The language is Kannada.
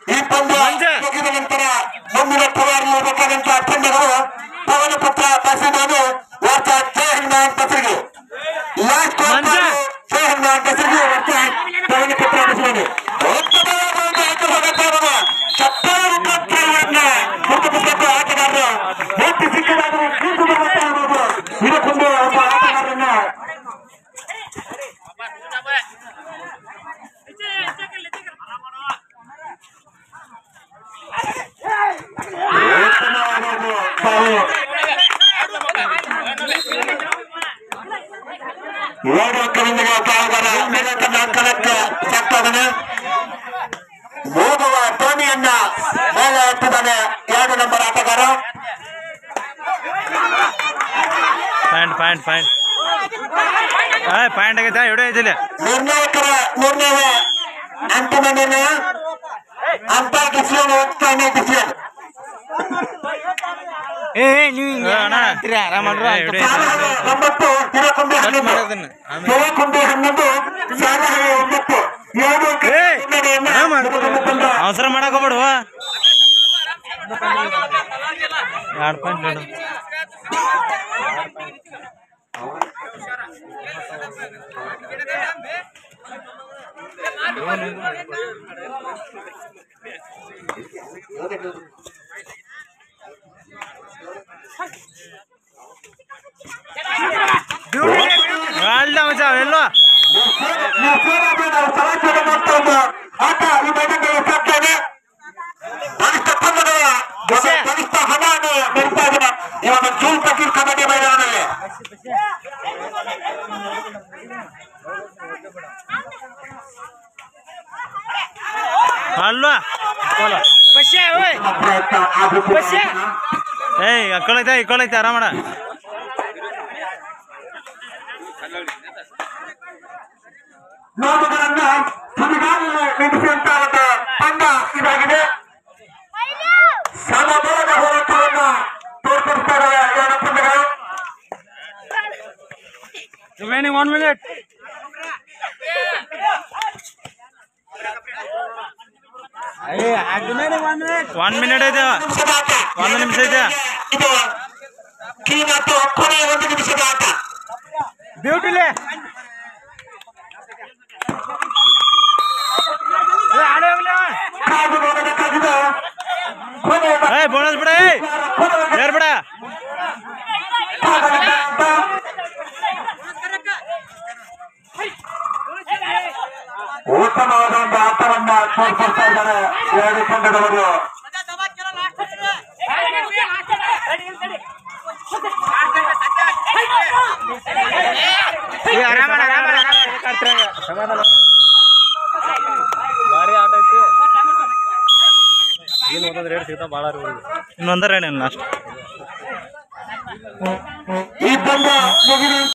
ಈ ಪಂದ್ಯ ಮಂಜ. ಮುಗಿದ ನಂತರ ಮುಂದಿನ ತಯಾರಿಯಲ್ಲಿರಬೇಕಾದಂತಹ ತಂಡಗಳು ಪವನ ಪುತ್ರ ಬಸವನು ವರ್ಷ ಜಯ ಹನುಮಾನ್ ಪತ್ರಿಕೆ ಲಾಸ್ಟ್ ಮಂಜ. ಜಯ ಹನುಮಾನ್ ಪತ್ರಿಕೆ ವರ್ಷ ಪವನ ಪುತ್ರ ಬಸವನು ಉತ್ತಮವಾದ ಒಂದು ಆಟಗಾರರನ್ನ ಚಪ್ಪಾಳೆ ಮುಖಾಂತರವನ್ನ ಮುಖಪುಸ್ತಕ ಆಟಗಾರರು ಎಷ್ಟು ಸಿಕ್ಕದಾದರೂ ಕೂತು ಬರುತ್ತಾ ಇರುವುದು ಇದಕ್ಕೊಂದು ಒಬ್ಬ ಆಟಗಾರರನ್ನ ಉತ್ತಮವಾದ ಒಂದು ತಾವು ಎರಡು ಅಂಕದೊಂದಿಗೆ ಪಾಲ್ಗಾರ ಮೇಲಕ್ಕನ್ನ ಅಂಕಣಕ್ಕೆ ಸಾಕ್ತಾನೆ ಹೋಗುವ ಟೋನಿಯನ್ನ ಮೇಲೆ ಎತ್ತಿದ್ದಾನೆ ಎರಡು ನಂಬರ್ ಆಟಗಾರ ಪಾಯಿಂಟ್ ಪಾಯಿಂಟ್ ಪಾಯಿಂಟ್ ಏ ಪಾಯಿಂಟ್ ಆಗೈತೆ ಎಡೆ ಐತಿಲ್ಲ ನಿರ್ಣಾಯಕರ ನಿರ್ಣಯ ಅಂತಿಮ ನಿರ್ಣಯ ಅಂತ ಡಿಸಿಷನ್ ಹೋಗ್ತಾನೆ ಡಿಸಿಷನ್ ಏ ನೀವು ಏ, ಅಣ್ಣ. ಆರಾಮಲ್ರ ಏ, ಎಡೆ ಐತೆ. ಸಾಲಹಳ್ಳಿ ಒಂಬತ್ತು ಹಿರಕೊಂಡಿ ಹನ್ನೊಂದು ಮಾಡೋದನ್ನ ಹಿರಕೊಂಡಿ ಹನ್ನೊಂದು ಸಾಲಹಳ್ಳಿ ಒಂಬತ್ತು ಎರಡು ಅಂಕದ ಏ, ಮುನ್ನಡೆಯನ್ನ ಆರಾಮ. ತೆಗೆದುಕೊಂಡು ಬಂದ ಅವಸರ ಮಾಡಕ್ ಹೋಗ್ಬೇಡುವ ಎರಡು ಪಾಯಿಂಟ್ ನೋಡು ಅಲ್ಲ ಮಚ್ಚ ಎಲ್ಲೋ ನೀವು ಸೇರಾದ್ರೆ ನಾವು ಸಮಾಚಾರ ಮಾಡ್ತಾ ಇದ್ದ ಆಟ ಈ ಮೈದಾನದಲ್ಲಿ ಸಾಕ್ತಾನೆ ಕನಿಷ್ಠ ಪಂದ್ಯಗಳ ಜೊತೆ ಕನಿಷ್ಠ ಹಣವನ್ನು ನಡೀತಾ ಇದೆ ಇವಾಗ ಜೂನ್ ಪಕೀರ್ ಕಬಡ್ಡಿ ಮೈದಾನದಲ್ಲಿ ಅಲ್ವಾ ಬಸ್ಸೇ ಓಯ್ ಪ್ರಯತ್ನ ಆಗುತ್ತಿದೆ ಬಸ್ಸೇ. ಏಯ್ ಅಕ್ಕಳೈತೆ ಇಕ್ಕಳೈತೆ ಆರಾಮಣ ನೋಟುಗಳನ್ನ ತುದಿಗಾಲಲ್ಲಿ ನಿಲ್ಲಿಸುವಂತಹ ಒಂದು ತಂಡ ಇದಾಗಿದೆ ಸಮಬಲದ ಹೋರಾಟವನ್ನ ತೋರ್ಪಡಿಸ್ತಾ ಇದ್ದಾರೆ ಎರಡು ತಂಡಗಳು remaining one minute one minute ಐತೆ ನಿಮಿಷದ ಆಟ ಒಂದು ನಿಮಿಷ ಇದೆ ಇದು ಕೀ ಮತ್ತು ಕೊನೆಯ ಒಂದು ನಿಮಿಷದ ಆಟ ಬ್ಯೂಟಿಲಿ ಕಾದು ನೋಡಬೇಕಾಗಿದೆ ಕೊನೆಯ ಏಯ್ ಬೋನಸ್ ಬಿಡ ಏಯ್ ಕೊನೆಯ ಏರ್ ಬಿಡ ಭಾಗದ ಆಟ. ಉತ್ತಮವಾದ ಒಂದು ಆಟವನ್ನ ತೋರ್ಪಡಿಸ್ತಾ ಇದ್ದಾರೆ ಎರಡು ತಂಡದವರು ಆರಾಮಣ ಆರಾಮಣ ಭಾರಿ ಆಟ ಐತಿ ಏನು ಒಂದೊಂದು ರೇಟ್ ಸಿಗ್ತಾವ ಭಾಳ ಇನ್ನೊಂದರ ಹೇಳಿ ಲಾಸ್ಟ್ ಈ ಪಂದ್ಯ ಮುಗಿದ